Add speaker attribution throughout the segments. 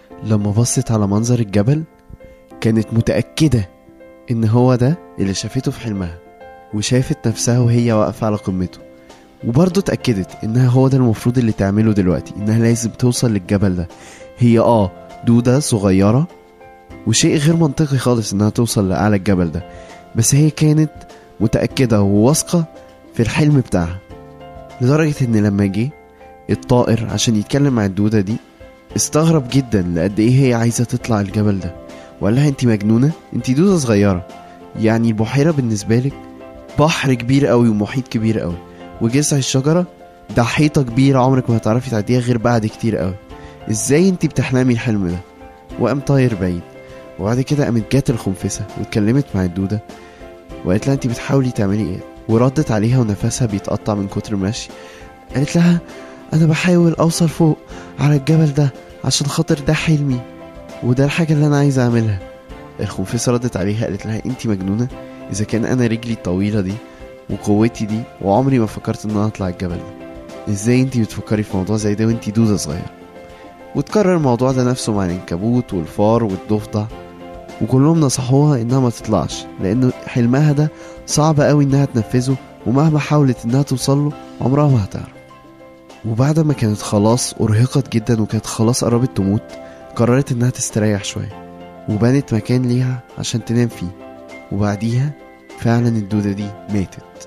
Speaker 1: لما بصت على منظر الجبل كانت متأكدة إن هو ده اللي شافته في حلمها وشافت نفسها وهي واقفة على قمته وبرضه اتأكدت إنها هو ده المفروض اللي تعمله دلوقتي إنها لازم توصل للجبل ده هي آه دودة صغيرة وشيء غير منطقي خالص إنها توصل لأعلى الجبل ده بس هي كانت متأكدة وواثقة في الحلم بتاعها لدرجة إن لما جه الطائر عشان يتكلم مع الدودة دي استغرب جدا لقد ايه هي عايزة تطلع الجبل ده وقال لها انت مجنونة انت دودة صغيرة يعني البحيرة بالنسبة لك بحر كبير قوي ومحيط كبير قوي وجذع الشجرة ده حيطة كبيرة عمرك ما هتعرفي تعديها غير بعد كتير قوي ازاي انت بتحلمي الحلم ده وقام طاير بعيد وبعد كده قامت جات الخنفسة واتكلمت مع الدودة وقالت لها انت بتحاولي تعملي ايه وردت عليها ونفسها بيتقطع من كتر المشي قالت لها انا بحاول اوصل فوق على الجبل ده عشان خاطر ده حلمي وده الحاجة اللي انا عايز اعملها الخنفسة ردت عليها قالت لها انت مجنونة اذا كان انا رجلي الطويلة دي وقوتي دي وعمري ما فكرت ان انا اطلع الجبل ده ازاي انت بتفكري في موضوع زي ده وانت دودة صغيرة وتكرر الموضوع ده نفسه مع العنكبوت والفار والضفدع وكلهم نصحوها انها ما تطلعش لان حلمها ده صعب قوي انها تنفذه ومهما حاولت انها توصله عمرها ما هتعرف وبعد ما كانت خلاص أرهقت جدا وكانت خلاص قربت تموت قررت إنها تستريح شوية وبنت مكان ليها عشان تنام فيه وبعديها فعلا الدودة دي ماتت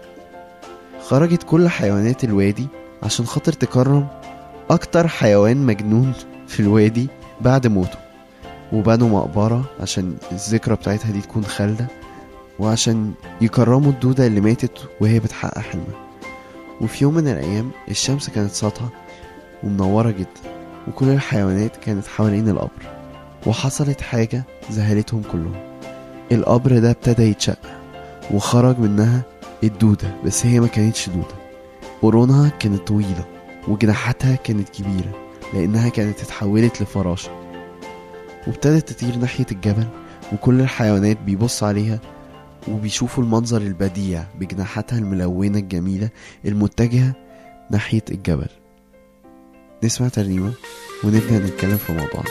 Speaker 1: خرجت كل حيوانات الوادي عشان خاطر تكرم أكتر حيوان مجنون في الوادي بعد موته وبنوا مقبرة عشان الذكرى بتاعتها دي تكون خالدة وعشان يكرموا الدودة اللي ماتت وهي بتحقق حلمها وفي يوم من الأيام الشمس كانت ساطعة ومنورة جدا وكل الحيوانات كانت حوالين القبر وحصلت حاجة ذهلتهم كلهم القبر ده ابتدى يتشق وخرج منها الدودة بس هي ما كانتش دودة قرونها كانت طويلة وجناحاتها كانت كبيرة لأنها كانت اتحولت لفراشة وابتدت تطير ناحية الجبل وكل الحيوانات بيبص عليها وبيشوفوا المنظر البديع بجناحاتها الملونة الجميلة المتجهة ناحية الجبل نسمع ترنيمة ونبدأ نتكلم في موضوعنا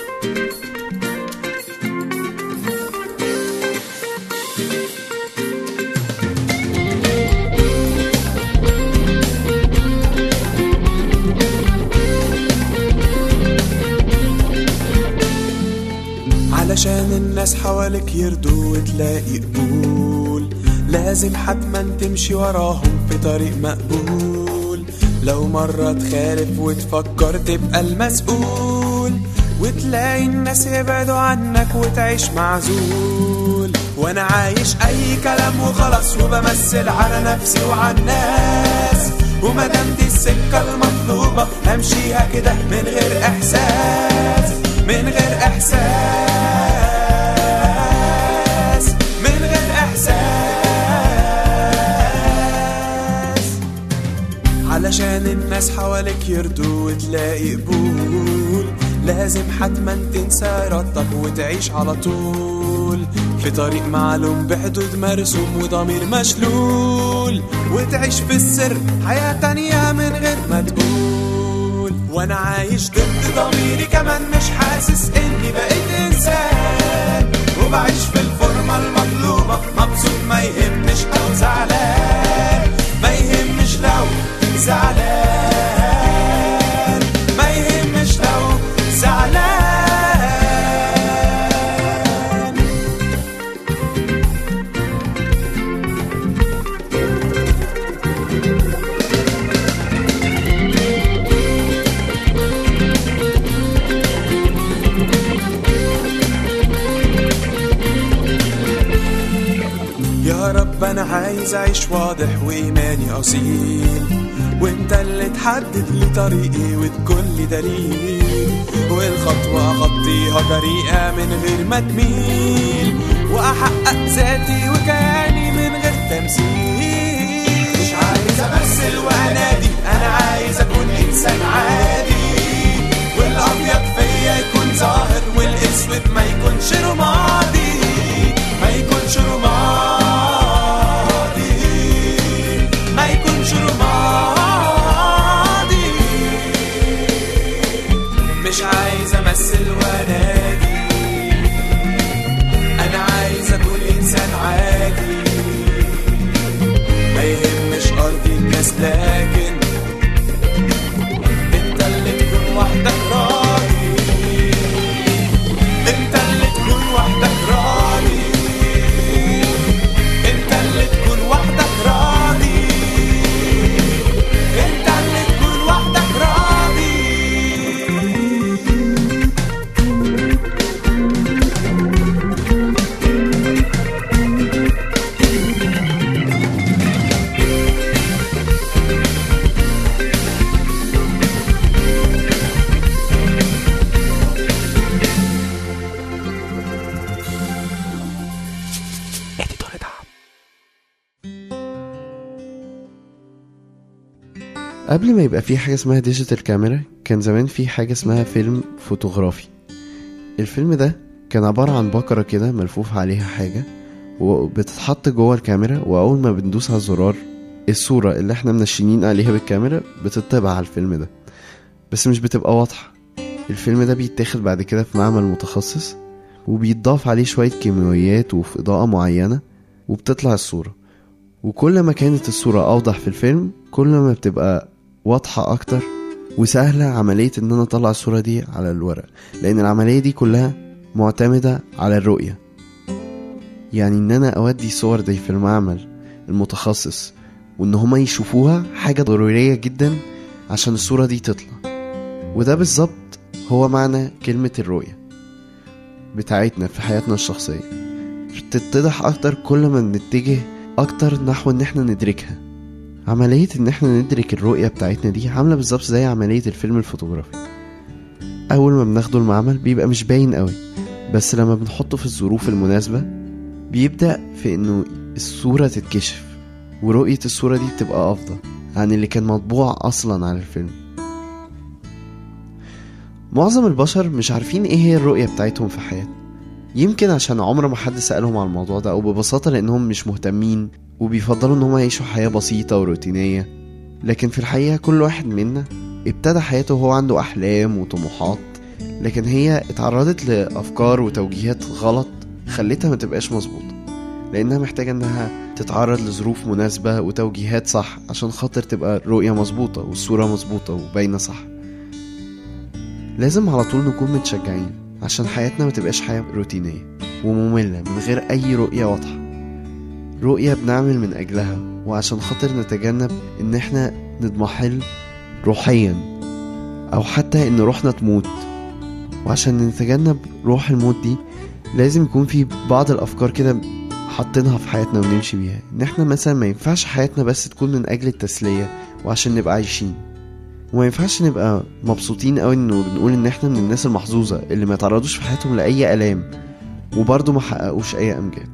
Speaker 2: علشان الناس حواليك يرضوا وتلاقي قبول لازم حتما تمشي وراهم في طريق مقبول لو مرة تخالف وتفكر تبقى المسؤول وتلاقي الناس يبعدوا عنك وتعيش معزول وانا عايش اي كلام وخلاص وبمثل على نفسي وعلى الناس ومادام دي السكة المطلوبة همشيها كده من غير احساس من غير احساس من غير احساس علشان الناس حواليك يرضوا وتلاقي قبول لازم حتما تنسى ارادتك وتعيش على طول في طريق معلوم بحدود مرسوم وضمير مشلول وتعيش في السر حياة تانية من غير ما تقول وانا عايش ضد ضميري كمان مش حاسس اني بقيت انسان وبعيش في الفورمة المطلوبة مبسوط ما يهمش او زعلان ما يهمش لو زعلان ما يهمش لو زعلان يا رب انا عايز اعيش واضح وايماني اصيل وانت اللي تحدد لي طريقي وتكون لي دليل والخطوة اخطيها جريئة من غير ما تميل واحقق ذاتي وكياني من غير تمثيل مش عايز امثل وانادي انا عايز اكون انسان عادي والابيض فيا يكون ظاهر والاسود ما يكونش رمادي ما يكونش رمادي ما يكونش رمادي مش عايز امثل وانادي انا عايز اكون انسان عادي ما يهمش ارضي الناس لكن انت اللي تكون وحدك راضي انت اللي تكون وحدك راضي انت اللي تكون وحدك راضي انت اللي تكون وحدك راضي
Speaker 1: قبل ما يبقى في حاجة اسمها ديجيتال كاميرا كان زمان في حاجة اسمها فيلم فوتوغرافي الفيلم ده كان عبارة عن بكرة كده ملفوف عليها حاجة وبتتحط جوه الكاميرا وأول ما بندوس على الزرار الصورة اللي احنا منشنين عليها بالكاميرا بتطبع على الفيلم ده بس مش بتبقى واضحة الفيلم ده بيتاخد بعد كده في معمل متخصص وبيتضاف عليه شوية كيماويات وفي إضاءة معينة وبتطلع الصورة وكل ما كانت الصورة أوضح في الفيلم كل ما بتبقى واضحة أكتر وسهلة عملية إن أنا أطلع الصورة دي على الورق لأن العملية دي كلها معتمدة على الرؤية يعني إن أنا أودي صور دي في المعمل المتخصص وإن هما يشوفوها حاجة ضرورية جدا عشان الصورة دي تطلع وده بالظبط هو معنى كلمة الرؤية بتاعتنا في حياتنا الشخصية بتتضح أكتر كل ما بنتجه أكتر نحو إن احنا ندركها عملية إن احنا ندرك الرؤية بتاعتنا دي عاملة بالظبط زي عملية الفيلم الفوتوغرافي أول ما بناخده المعمل بيبقى مش باين قوي بس لما بنحطه في الظروف المناسبة بيبدأ في إنه الصورة تتكشف ورؤية الصورة دي بتبقى أفضل عن اللي كان مطبوع أصلا على الفيلم معظم البشر مش عارفين ايه هي الرؤية بتاعتهم في حياتهم يمكن عشان عمر ما حد سألهم على الموضوع ده أو ببساطة لأنهم مش مهتمين وبيفضلوا إن هم يعيشوا حياة بسيطة وروتينية لكن في الحقيقة كل واحد منا ابتدى حياته وهو عنده أحلام وطموحات لكن هي اتعرضت لأفكار وتوجيهات غلط خلتها ما تبقاش مظبوطة لأنها محتاجة إنها تتعرض لظروف مناسبة وتوجيهات صح عشان خاطر تبقى الرؤية مظبوطة والصورة مظبوطة وباينة صح لازم على طول نكون متشجعين عشان حياتنا ما تبقاش حياة روتينية ومملة من غير أي رؤية واضحة رؤية بنعمل من أجلها وعشان خاطر نتجنب إن احنا نضمحل روحيا أو حتى إن روحنا تموت وعشان نتجنب روح الموت دي لازم يكون في بعض الأفكار كده حاطينها في حياتنا ونمشي بيها إن احنا مثلا ما ينفعش حياتنا بس تكون من أجل التسلية وعشان نبقى عايشين وما ينفعش نبقى مبسوطين قوي انه بنقول ان احنا من الناس المحظوظه اللي ما تعرضوش في حياتهم لاي الام وبرضه ما حققوش اي امجاد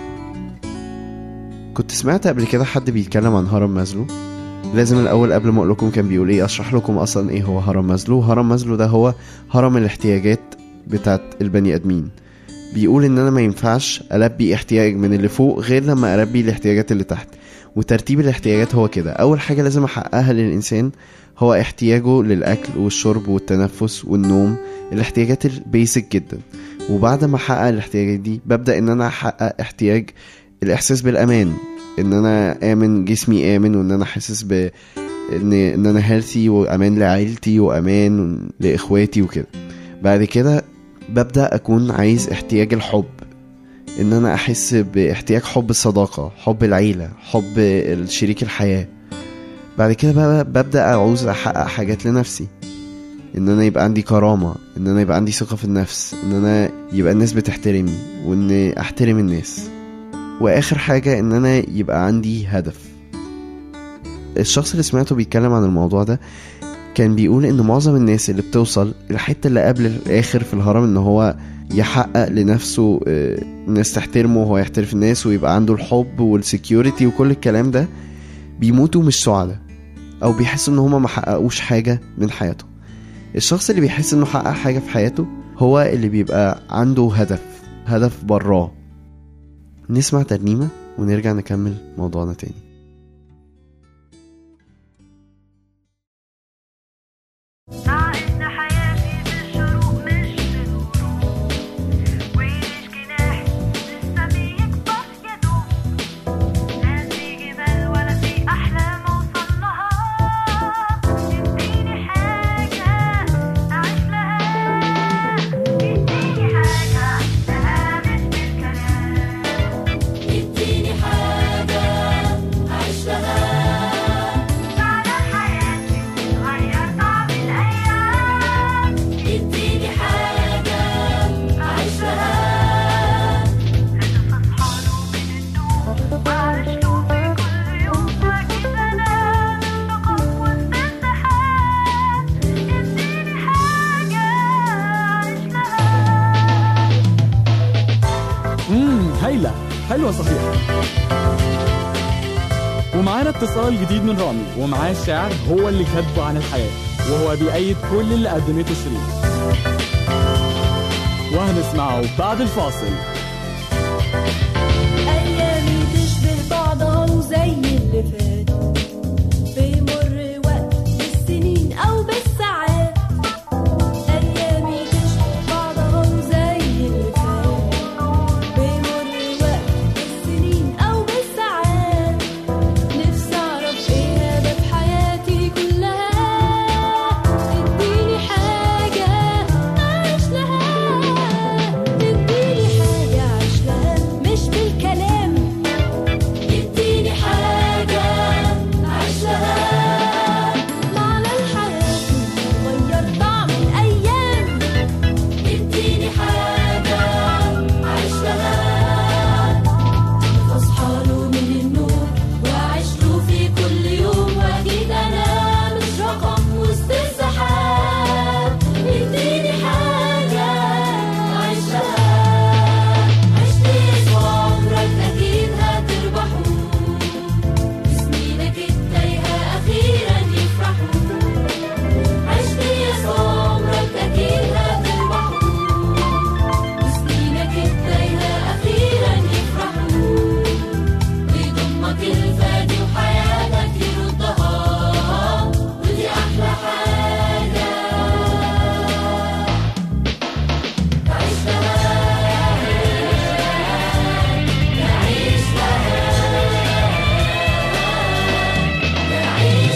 Speaker 1: كنت سمعت قبل كده حد بيتكلم عن هرم مازلو لازم الاول قبل ما اقول لكم كان بيقول ايه اشرح لكم اصلا ايه هو هرم مازلو هرم مازلو ده هو هرم الاحتياجات بتاعت البني ادمين بيقول ان انا ما ينفعش البي احتياج من اللي فوق غير لما البي الاحتياجات اللي تحت وترتيب الاحتياجات هو كده اول حاجه لازم احققها للانسان هو احتياجه للاكل والشرب والتنفس والنوم الاحتياجات البيسك جدا وبعد ما احقق الاحتياجات دي ببدا ان انا احقق احتياج الاحساس بالامان ان انا امن جسمي امن وان انا حاسس ب ان ان انا هيلثي وامان لعيلتي وامان لاخواتي وكده بعد كده ببدا اكون عايز احتياج الحب ان انا احس باحتياج حب الصداقه حب العيله حب الشريك الحياه بعد كده بقى ببدا اعوز احقق حاجات لنفسي ان انا يبقى عندي كرامه ان انا يبقى عندي ثقه في النفس ان انا يبقى الناس بتحترمني وان احترم الناس واخر حاجه ان انا يبقى عندي هدف الشخص اللي سمعته بيتكلم عن الموضوع ده كان بيقول ان معظم الناس اللي بتوصل الحته اللي قبل الاخر في الهرم ان هو يحقق لنفسه آه، الناس تحترمه وهو يحترم الناس ويبقى عنده الحب والسكيورتي وكل الكلام ده بيموتوا مش سعداء او بيحسوا ان هما ما حققوش حاجه من حياتهم الشخص اللي بيحس انه حقق حاجه في حياته هو اللي بيبقى عنده هدف هدف براه نسمع ترنيمه ونرجع نكمل موضوعنا تاني
Speaker 3: مع إن حياتي مش حلوة صحيح ومعانا اتصال جديد من رامي ومعاه الشعر هو اللي كاتبه عن الحياة وهو بيأيد كل اللي قدمته شيرين وهنسمعه بعد الفاصل
Speaker 4: أيامي تشبه بعضها وزي اللي فات بيمر وقت بالسنين أو بالساعات أيامي تشبه بعضها وزي اللي فات بيمر وقت بالسنين أو بالساعات نفسي أعرف إيه هدف حياتي كلها اديني حاجة أعيش لها اديني حاجة أعيش لها مش بالكلام اديني حاجة أعيش لها معنى الحياة غير طعم الأيام اديني حاجة أعيش لها أصحى له من النور وأعيش له في كل يوم وأكيد أنا مش رقم وسط السحاب اديني حاجة أعيش لها عشت أسبوع عمرك أكيد هتربحه سنينك التايهة أخيرا يفرحوا عشت أسبوع عمرك أكيد هتربحه سنينك التايهة أخيرا يفرحوا ويضمك الفادي وحياتك يردها ودي أحلى حاجة تعيش لها تعيش لها تعيش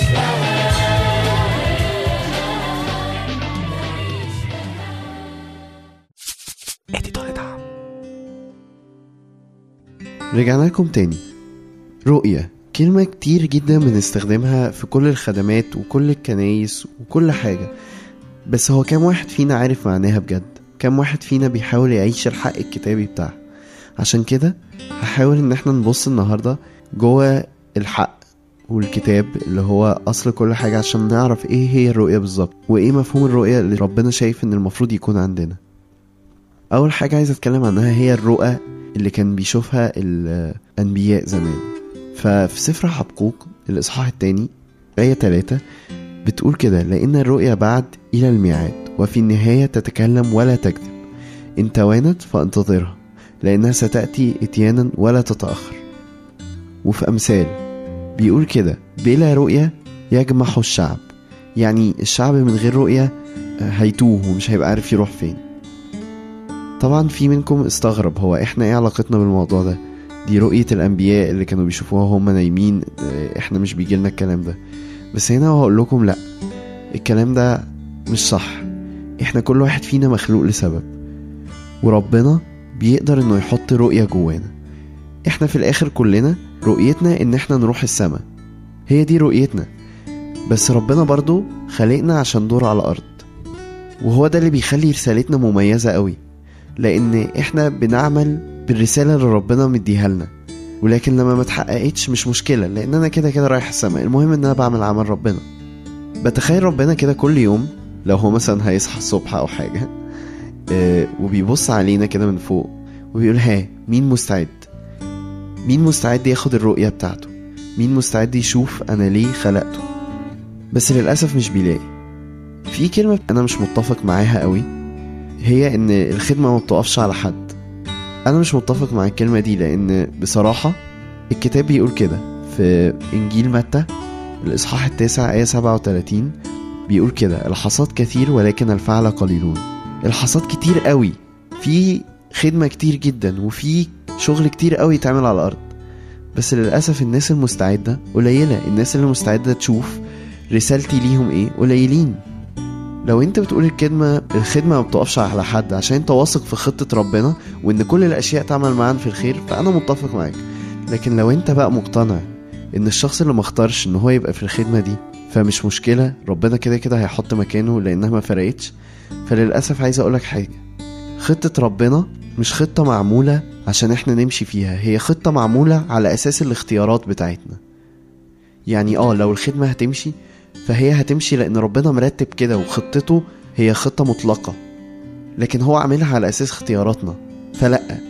Speaker 1: رجعنا لكم تاني رؤية كلمة كتير جدا بنستخدمها في كل الخدمات وكل الكنايس وكل حاجة بس هو كام واحد فينا عارف معناها بجد كام واحد فينا بيحاول يعيش الحق الكتابي بتاعها عشان كده هحاول ان احنا نبص النهاردة جوه الحق والكتاب اللي هو اصل كل حاجة عشان نعرف ايه هي الرؤية بالظبط وايه مفهوم الرؤية اللي ربنا شايف ان المفروض يكون عندنا اول حاجة عايز اتكلم عنها هي الرؤى اللي كان بيشوفها الانبياء زمان ففي سفر حبقوق الاصحاح الثاني آية 3 بتقول كده لأن الرؤيا بعد إلى الميعاد وفي النهاية تتكلم ولا تكذب إن توانت فانتظرها لأنها ستأتي إتيانا ولا تتأخر وفي أمثال بيقول كده بلا رؤية يجمح الشعب يعني الشعب من غير رؤية هيتوه ومش هيبقى عارف يروح فين طبعا في منكم استغرب هو احنا ايه علاقتنا بالموضوع ده دي رؤية الأنبياء اللي كانوا بيشوفوها وهم نايمين اه، احنا مش بيجيلنا الكلام ده بس هنا هقول لكم لا الكلام ده مش صح احنا كل واحد فينا مخلوق لسبب وربنا بيقدر انه يحط رؤية جوانا احنا في الاخر كلنا رؤيتنا ان احنا نروح السما هي دي رؤيتنا بس ربنا برضو خلقنا عشان دور على الارض وهو ده اللي بيخلي رسالتنا مميزة قوي لان احنا بنعمل بالرسالة اللي ربنا مديها لنا ولكن لما ما اتحققتش مش مشكلة لان انا كده كده رايح السما المهم ان انا بعمل عمل ربنا بتخيل ربنا كده كل يوم لو هو مثلا هيصحى الصبح او حاجة آه، وبيبص علينا كده من فوق وبيقول ها مين مستعد مين مستعد ياخد الرؤية بتاعته مين مستعد يشوف انا ليه خلقته بس للأسف مش بيلاقي في كلمة انا مش متفق معاها قوي هي ان الخدمة ما بتقفش على حد انا مش متفق مع الكلمة دي لان بصراحة الكتاب بيقول كده في انجيل متى الاصحاح التاسع ايه 37 بيقول كده الحصاد كثير ولكن الفعل قليلون الحصاد كتير قوي في خدمة كتير جدا وفي شغل كتير قوي يتعمل على الارض بس للأسف الناس المستعدة قليلة الناس اللي مستعدة تشوف رسالتي ليهم ايه قليلين لو انت بتقول الكلمة الخدمة ما بتقفش على حد عشان انت واثق في خطة ربنا وان كل الاشياء تعمل معا في الخير فانا متفق معاك لكن لو انت بقى مقتنع ان الشخص اللي مختارش ان هو يبقى في الخدمة دي فمش مشكلة ربنا كده كده هيحط مكانه لانها ما فرقتش فللأسف عايز اقولك حاجة خطة ربنا مش خطة معمولة عشان احنا نمشي فيها هي خطة معمولة على اساس الاختيارات بتاعتنا يعني اه لو الخدمة هتمشي فهي هتمشي لان ربنا مرتب كده وخطته هي خطة مطلقة لكن هو عاملها على اساس اختياراتنا فلا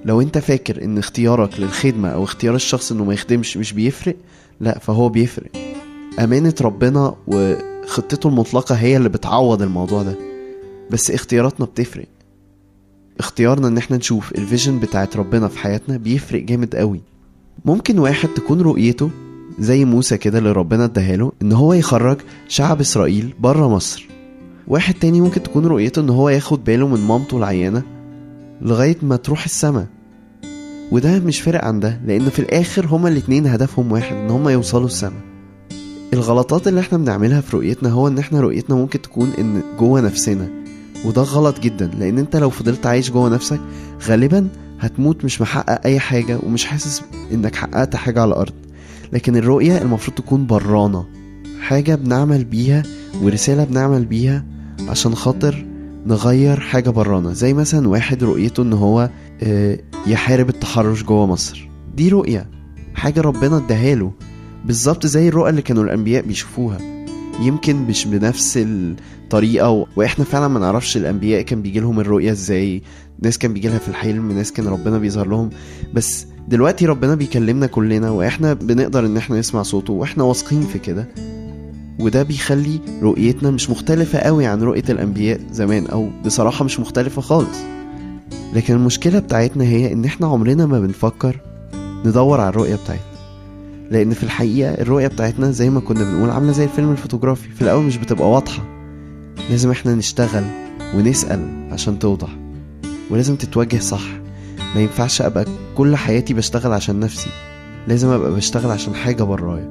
Speaker 1: لو انت فاكر ان اختيارك للخدمة او اختيار الشخص انه ما يخدمش مش بيفرق لا فهو بيفرق امانة ربنا وخطته المطلقة هي اللي بتعوض الموضوع ده بس اختياراتنا بتفرق اختيارنا ان احنا نشوف الفيجن بتاعت ربنا في حياتنا بيفرق جامد قوي ممكن واحد تكون رؤيته زي موسى كده اللي ربنا اداهاله ان هو يخرج شعب اسرائيل بره مصر واحد تاني ممكن تكون رؤيته ان هو ياخد باله من مامته العيانة لغاية ما تروح السما وده مش فارق عن ده لان في الاخر هما الاتنين هدفهم واحد ان هما يوصلوا السما الغلطات اللي احنا بنعملها في رؤيتنا هو ان احنا رؤيتنا ممكن تكون ان جوه نفسنا وده غلط جدا لان انت لو فضلت عايش جوه نفسك غالبا هتموت مش محقق اي حاجة ومش حاسس انك حققت حاجة على الارض لكن الرؤية المفروض تكون برانة حاجة بنعمل بيها ورسالة بنعمل بيها عشان خاطر نغير حاجة برانا زي مثلا واحد رؤيته ان هو آه، يحارب التحرش جوه مصر دي رؤية حاجة ربنا اداهاله بالظبط زي الرؤى اللي كانوا الانبياء بيشوفوها يمكن مش بنفس الطريقة و... واحنا فعلا ما نعرفش الانبياء كان بيجي لهم الرؤية ازاي ناس كان بيجي لها في الحلم ناس كان ربنا بيظهر لهم بس دلوقتي ربنا بيكلمنا كلنا واحنا بنقدر ان احنا نسمع صوته واحنا واثقين في كده وده بيخلي رؤيتنا مش مختلفة قوي عن رؤية الأنبياء زمان أو بصراحة مش مختلفة خالص لكن المشكلة بتاعتنا هي إن إحنا عمرنا ما بنفكر ندور على الرؤية بتاعتنا لأن في الحقيقة الرؤية بتاعتنا زي ما كنا بنقول عاملة زي الفيلم الفوتوغرافي في الأول مش بتبقى واضحة لازم إحنا نشتغل ونسأل عشان توضح ولازم تتوجه صح ما ينفعش أبقى كل حياتي بشتغل عشان نفسي لازم أبقى بشتغل عشان حاجة برايا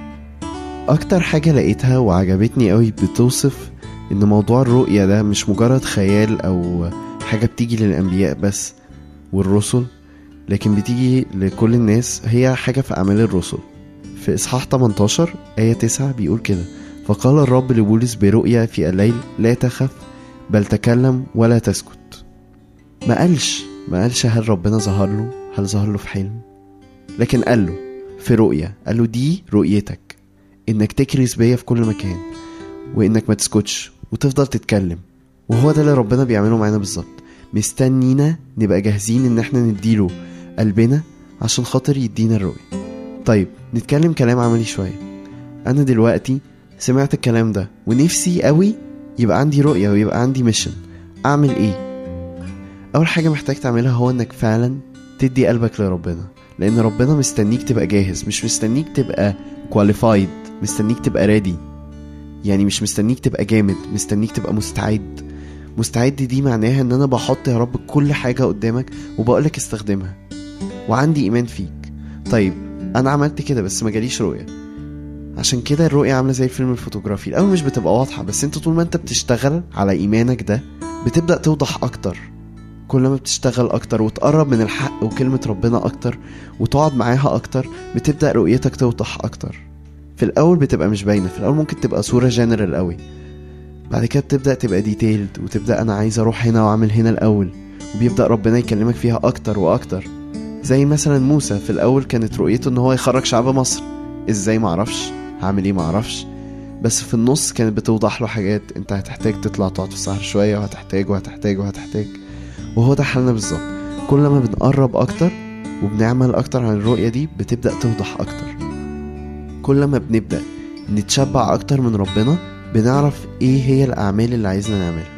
Speaker 1: اكتر حاجة لقيتها وعجبتني قوي بتوصف ان موضوع الرؤية ده مش مجرد خيال او حاجة بتيجي للانبياء بس والرسل لكن بتيجي لكل الناس هي حاجة في اعمال الرسل في اصحاح 18 آية 9 بيقول كده فقال الرب لبولس برؤيا في الليل لا تخف بل تكلم ولا تسكت ما قالش ما قالش هل ربنا ظهر له هل ظهر له في حلم لكن قال له في رؤيا قال له دي رؤيتك انك تكرس بيا في كل مكان وانك ما تسكتش وتفضل تتكلم وهو ده اللي ربنا بيعمله معانا بالظبط مستنينا نبقى جاهزين ان احنا نديله قلبنا عشان خاطر يدينا الرؤية طيب نتكلم كلام عملي شوية انا دلوقتي سمعت الكلام ده ونفسي قوي يبقى عندي رؤية ويبقى عندي ميشن اعمل ايه اول حاجة محتاج تعملها هو انك فعلا تدي قلبك لربنا لان ربنا مستنيك تبقى جاهز مش مستنيك تبقى كواليفايد مستنيك تبقى ريدي يعني مش مستنيك تبقى جامد مستنيك تبقى مستعد مستعد دي معناها ان انا بحط يا رب كل حاجة قدامك وبقولك استخدمها وعندي ايمان فيك طيب انا عملت كده بس ما جاليش رؤية عشان كده الرؤية عاملة زي الفيلم الفوتوغرافي الاول مش بتبقى واضحة بس انت طول ما انت بتشتغل على ايمانك ده بتبدأ توضح اكتر كل ما بتشتغل اكتر وتقرب من الحق وكلمة ربنا اكتر وتقعد معاها اكتر بتبدأ رؤيتك توضح اكتر في الاول بتبقى مش باينه في الاول ممكن تبقى صوره جنرال قوي بعد كده بتبدا تبقى ديتيلد وتبدا انا عايز اروح هنا واعمل هنا الاول وبيبدا ربنا يكلمك فيها اكتر واكتر زي مثلا موسى في الاول كانت رؤيته ان هو يخرج شعب مصر ازاي معرفش هعمل ايه معرفش بس في النص كانت بتوضح له حاجات انت هتحتاج تطلع تقعد في الصحراء شويه وهتحتاج وهتحتاج وهتحتاج وهو ده حالنا بالظبط كل ما بنقرب اكتر وبنعمل اكتر عن الرؤيه دي بتبدا توضح اكتر كل ما بنبدأ نتشبع أكتر من ربنا بنعرف إيه هي الأعمال اللي عايزنا نعملها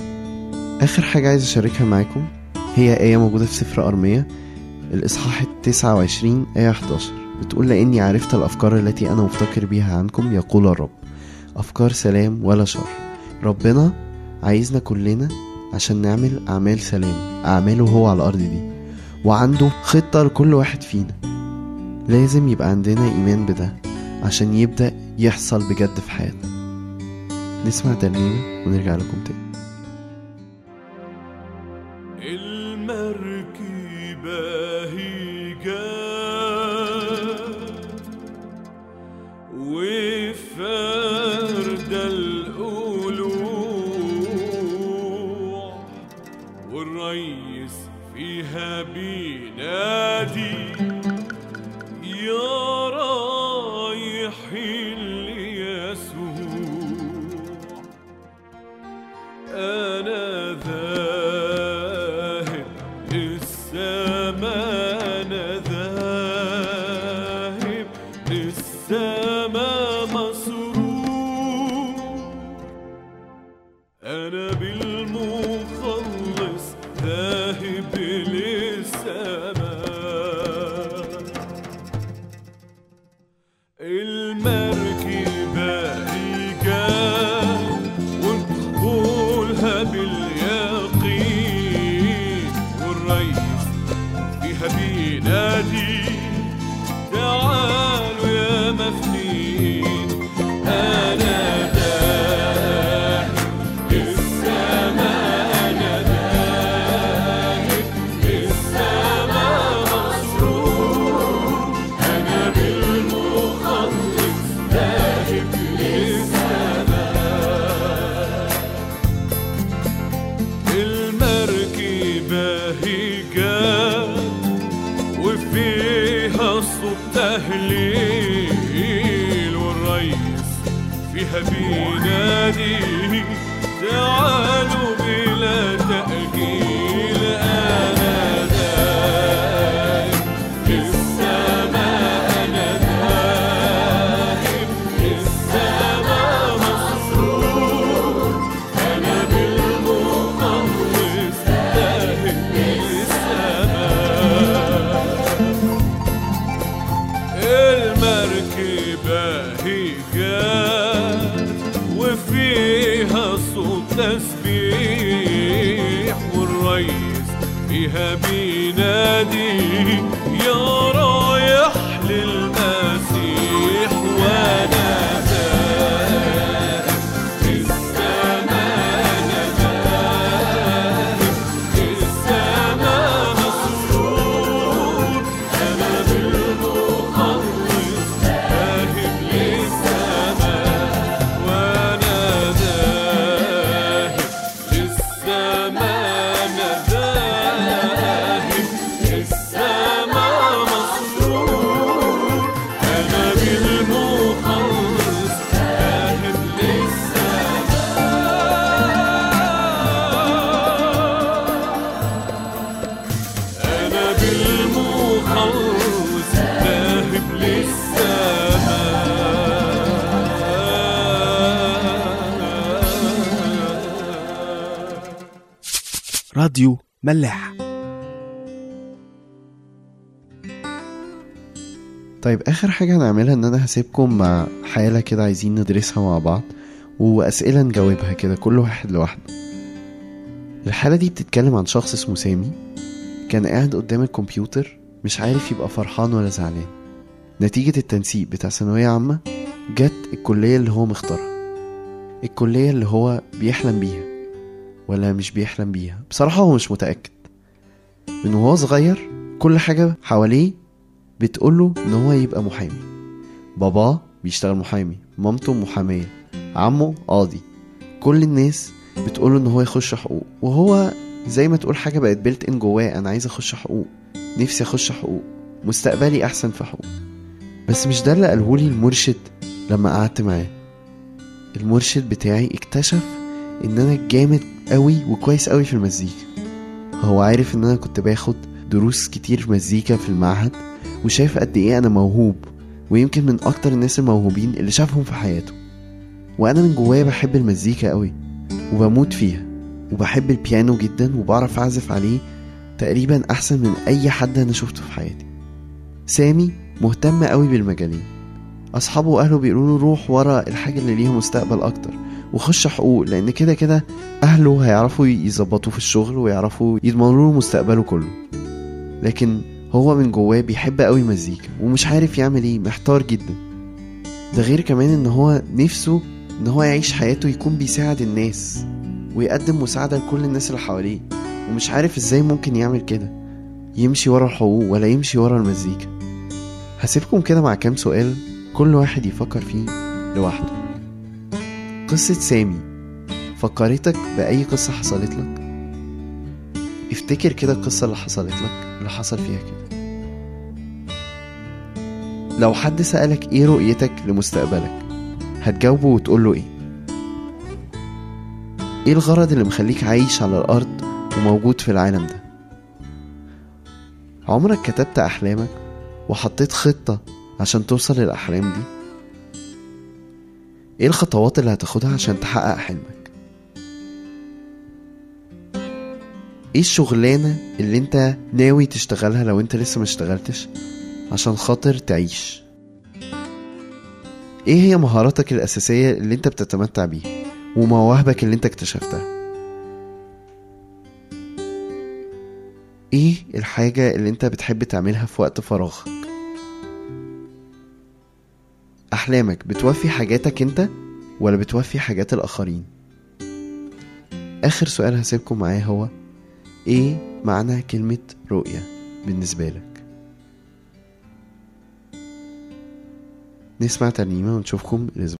Speaker 1: آخر حاجة عايز أشاركها معاكم هي آية موجودة في سفر أرمية الإصحاح التسعة وعشرين آية 11 بتقول لأني عرفت الأفكار التي أنا مفتكر بها عنكم يقول الرب أفكار سلام ولا شر ربنا عايزنا كلنا عشان نعمل أعمال سلام أعماله هو على الأرض دي وعنده خطة لكل واحد فينا لازم يبقى عندنا إيمان بده عشان يبدأ يحصل بجد في حياتنا نسمع ترنيمة ونرجع لكم تاني
Speaker 2: المركبة هي جات وفرد القلوع والريس فيها بينادي يا رايحين ليسوع أنا ذاهب للسماء
Speaker 5: باليقين والريس فيها بينادي تعالوا يا مفنين أنا داهب السماء أنا داهب السماء مسرور أنا بالمخلص داهب للسماء المركبة هي جات وفيها صوت تهليل والريس فيها بينادي تعالوا بلا تأجيل أنا دايم السماء أنا دايم السماء مسرور أنا بالمخلص داهب للسماء المركبة هي جات وفيها صوت تسبيح والريس فيها بينادي يا رايح للمسيح وانا داهب السماء أنا داهب السماء مسرور أنا بالمخلص داهب للسماء وأنا داهب للسماء أنا داهب السماء مسرور أنا بالمخلص داهب للسماء أنا بالمخلص ذاهب للسماء
Speaker 6: راديو ملاح
Speaker 1: طيب اخر حاجة هنعملها ان انا هسيبكم مع حالة كده عايزين ندرسها مع بعض واسئلة نجاوبها كده كل واحد لوحده الحالة دي بتتكلم عن شخص اسمه سامي كان قاعد قدام الكمبيوتر مش عارف يبقى فرحان ولا زعلان نتيجة التنسيق بتاع ثانوية عامة جت الكلية اللي هو مختارها الكلية اللي هو بيحلم بيها ولا مش بيحلم بيها بصراحة هو مش متأكد من وهو صغير كل حاجة حواليه بتقوله ان هو يبقى محامي باباه بيشتغل محامي مامته محامية عمه قاضي كل الناس بتقوله ان هو يخش حقوق وهو زي ما تقول حاجة بقت بيلت ان جواه انا عايز اخش حقوق نفسي اخش حقوق مستقبلي احسن في حقوق بس مش ده اللي قالهولي المرشد لما قعدت معاه المرشد بتاعي اكتشف ان انا جامد قوي وكويس قوي في المزيكا هو عارف ان انا كنت باخد دروس كتير مزيكا في المعهد وشايف قد ايه انا موهوب ويمكن من اكتر الناس الموهوبين اللي شافهم في حياته وانا من جوايا بحب المزيكا قوي وبموت فيها وبحب البيانو جدا وبعرف اعزف عليه تقريبا احسن من اي حد انا شفته في حياتي سامي مهتم قوي بالمجالين اصحابه واهله بيقولوا له روح ورا الحاجه اللي ليها مستقبل اكتر وخش حقوق لان كده كده اهله هيعرفوا يظبطوه في الشغل ويعرفوا يضمنوا له مستقبله كله لكن هو من جواه بيحب قوي المزيكا ومش عارف يعمل ايه محتار جدا ده غير كمان ان هو نفسه ان هو يعيش حياته يكون بيساعد الناس ويقدم مساعدة لكل الناس اللي حواليه ومش عارف ازاي ممكن يعمل كده يمشي ورا الحقوق ولا يمشي ورا المزيكا هسيبكم كده مع كام سؤال كل واحد يفكر فيه لوحده قصة سامي فكرتك بأي قصة حصلت لك افتكر كده القصة اللي حصلت لك اللي حصل فيها كده لو حد سألك ايه رؤيتك لمستقبلك هتجاوبه وتقوله ايه ايه الغرض اللي مخليك عايش على الارض وموجود في العالم ده عمرك كتبت احلامك وحطيت خطة عشان توصل للاحلام دي ايه الخطوات اللي هتاخدها عشان تحقق حلمك ايه الشغلانة اللي انت ناوي تشتغلها لو انت لسه ما اشتغلتش عشان خاطر تعيش ايه هي مهاراتك الاساسية اللي انت بتتمتع بيها ومواهبك اللي انت اكتشفتها ايه الحاجة اللي انت بتحب تعملها في وقت فراغك احلامك بتوفي حاجاتك انت ولا بتوفي حاجات الاخرين اخر سؤال هسيبكم معاه هو ايه معنى كلمة رؤية بالنسبة لك نسمع ترنيمة ونشوفكم الاسبوع